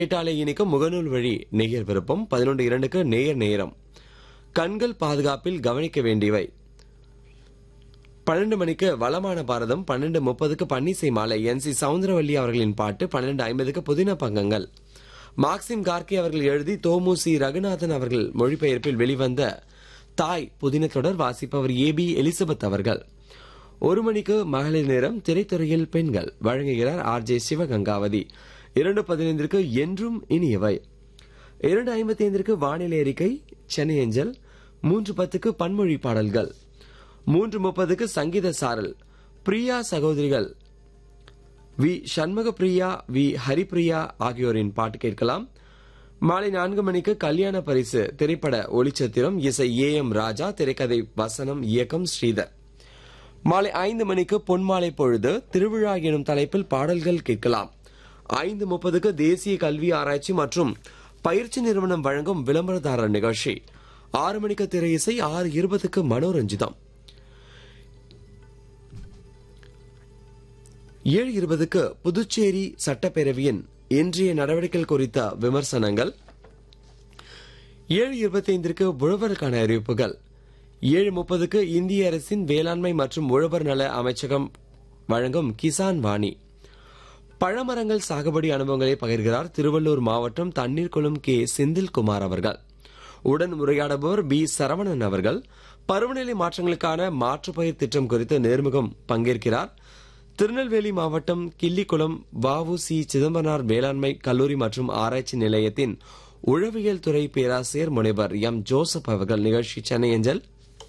கேட்டாலே இனிக்கும் முகநூல் வழி நேயர் விருப்பம் பதினொன்று இரண்டுக்கு நேயர் நேரம் கண்கள் பாதுகாப்பில் கவனிக்க வேண்டியவை பன்னெண்டு மணிக்கு வளமான பாரதம் பன்னெண்டு முப்பதுக்கு பன்னிசை மாலை என் சி சவுந்தரவல்லி அவர்களின் பாட்டு பன்னெண்டு ஐம்பதுக்கு புதின பங்கங்கள் மார்க்சிம் கார்கே அவர்கள் எழுதி தோமுசி ரகுநாதன் அவர்கள் மொழிபெயர்ப்பில் வெளிவந்த தாய் புதின தொடர் வாசிப்பவர் ஏ பி எலிசபெத் அவர்கள் ஒரு மணிக்கு மகளிர் நேரம் திரைத்துறையில் பெண்கள் வழங்குகிறார் ஆர் ஜே சிவகங்காவதி இரண்டு பதினைந்திற்கு என்றும் இனியவை இரண்டு ஐம்பத்தி ஐந்திற்கு வானிலை அறிக்கை சென்னை அஞ்சல் மூன்று பத்துக்கு பன்மொழி பாடல்கள் மூன்று முப்பதுக்கு சங்கீத சாரல் பிரியா சகோதரிகள் வி சண்முக பிரியா வி ஹரிப்பிரியா ஆகியோரின் பாட்டு கேட்கலாம் மாலை நான்கு மணிக்கு கல்யாண பரிசு திரைப்பட ஒளிச்சத்திரம் இசை ஏ எம் ராஜா திரைக்கதை வசனம் இயக்கம் ஸ்ரீதர் மாலை ஐந்து மணிக்கு பொன்மாலை பொழுது திருவிழா எனும் தலைப்பில் பாடல்கள் கேட்கலாம் ஐந்து முப்பதுக்கு தேசிய கல்வி ஆராய்ச்சி மற்றும் பயிற்சி நிறுவனம் வழங்கும் விளம்பரதாரர் நிகழ்ச்சி ஆறு மணிக்கு திரை இசை ஆறு இருபதுக்கு மனோரஞ்சிதம் ஏழு இருபதுக்கு புதுச்சேரி சட்டப்பேரவையின் இன்றைய நடவடிக்கைகள் குறித்த விமர்சனங்கள் ஏழு இருபத்தைந்திற்கு உழவருக்கான அறிவிப்புகள் ஏழு முப்பதுக்கு இந்திய அரசின் வேளாண்மை மற்றும் உழவர் நல அமைச்சகம் வழங்கும் கிசான் வாணி பழமரங்கள் சாகுபடி அனுபவங்களை பகிர்கிறார் திருவள்ளூர் மாவட்டம் தண்ணீர் குளம் கே செந்தில்குமார் அவர்கள் உடன் உரையாடுபவர் பி சரவணன் அவர்கள் பருவநிலை மாற்றங்களுக்கான மாற்றுப்பயிர் திட்டம் குறித்து நேர்முகம் பங்கேற்கிறார் திருநெல்வேலி மாவட்டம் கிள்ளிக்குளம் வவு சி சிதம்பரனார் வேளாண்மை கல்லூரி மற்றும் ஆராய்ச்சி நிலையத்தின் உழவியல் துறை பேராசிரியர் முனைவர் எம் ஜோசப் அவர்கள் நிகழ்ச்சி சென்னை அஞ்சல்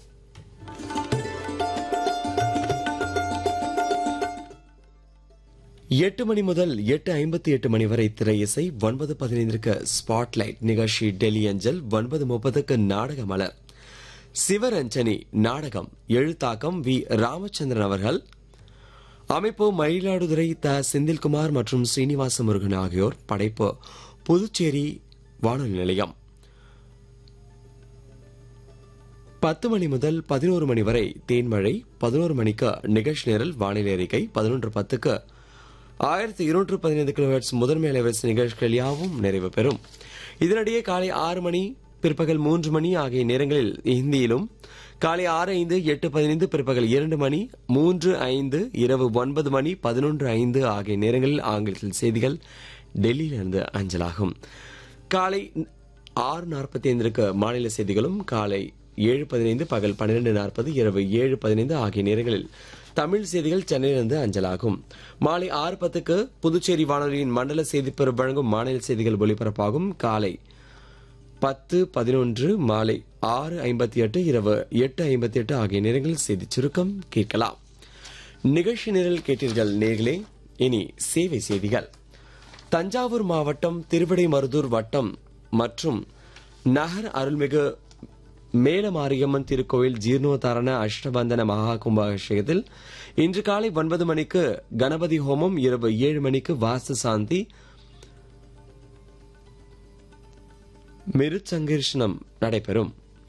எட்டு மணி முதல் எட்டு ஐம்பத்தி எட்டு மணி வரை திரை இசை ஒன்பது பதினைந்திற்கு ஸ்பாட்லைட் நிகழ்ச்சி டெல்லி அஞ்சல் ஒன்பது முப்பதுக்கு நாடக மலர் சிவரஞ்சனி நாடகம் எழுத்தாக்கம் வி ராமச்சந்திரன் அவர்கள் அமைப்பு மயிலாடுதுறை த செந்தில்குமார் மற்றும் ஸ்ரீனிவாச முருகன் ஆகியோர் படைப்பு புதுச்சேரி வானொலி நிலையம் பத்து மணி முதல் பதினோரு மணி வரை தேன்மழை பதினோரு மணிக்கு நிகழ்ச்சி நேரல் வானிலை அறிக்கை பதினொன்று பத்துக்கு ஆயிரத்தி இருநூற்று பதினைந்து கிலோஹெட்ஸ் முதன்மை அலைவரிசை நிகழ்ச்சிகள் யாவும் நிறைவு பெறும் இதனிடையே காலை ஆறு மணி பிற்பகல் மூன்று மணி ஆகிய நேரங்களில் ஹிந்தியிலும் காலை ஆறு ஐந்து எட்டு பதினைந்து பிற்பகல் இரண்டு மணி மூன்று ஐந்து இரவு ஒன்பது மணி பதினொன்று ஐந்து ஆகிய நேரங்களில் ஆங்கிலத்தில் செய்திகள் டெல்லியிலிருந்து அஞ்சலாகும் காலை ஆறு நாற்பத்தி ஐந்திற்கு மாநில செய்திகளும் காலை ஏழு பதினைந்து பகல் பன்னிரண்டு நாற்பது இரவு ஏழு பதினைந்து ஆகிய நேரங்களில் தமிழ் செய்திகள் சென்னையிலிருந்து அஞ்சலாகும் மாலை ஆறு பத்துக்கு புதுச்சேரி வானொலியின் மண்டல செய்திப்பிரிவு வழங்கும் மாநில செய்திகள் ஒலிபரப்பாகும் காலை பத்து பதினொன்று மாலை ஆறு ஐம்பத்தி எட்டு இரவு எட்டு ஐம்பத்தி எட்டு ஆகிய நேரங்களில் செய்தி சுருக்கம் கேட்கலாம் நிகழ்ச்சி நிரல் கேட்டீர்கள் நேர்களே இனி சேவை செய்திகள் தஞ்சாவூர் மாவட்டம் திருவிடைமருதூர் வட்டம் மற்றும் நகர் அருள்மிகு மேலமாரியம்மன் திருக்கோயில் ஜீர்ணோதாரண அஷ்டபந்தன மகா கும்பாபிஷேகத்தில் இன்று காலை ஒன்பது மணிக்கு கணபதி ஹோமம் இரவு ஏழு மணிக்கு வாஸ்து சாந்தி மிருச்சங்கர்ஷனம் நடைபெறும்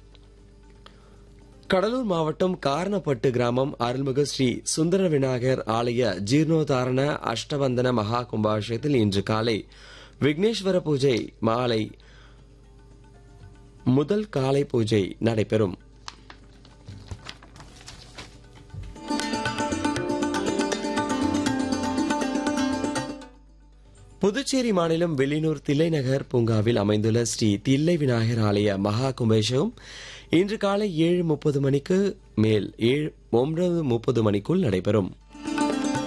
கடலூர் மாவட்டம் காரணப்பட்டு கிராமம் அருள்மிகு ஸ்ரீ சுந்தர விநாயகர் ஆலய ஜீர்ணோதாரண அஷ்டபந்தன மகா கும்பாபிஷேகத்தில் இன்று காலை விக்னேஸ்வர பூஜை மாலை முதல் காலை பூஜை நடைபெறும் புதுச்சேரி மாநிலம் வெளியூர் தில்லைநகர் பூங்காவில் அமைந்துள்ள ஸ்ரீ தில்லை விநாயகர் ஆலய மகா கும்பேஷம் இன்று காலை ஏழு முப்பது மணிக்கு மேல் ஏழு ஒன்பது முப்பது மணிக்குள் நடைபெறும்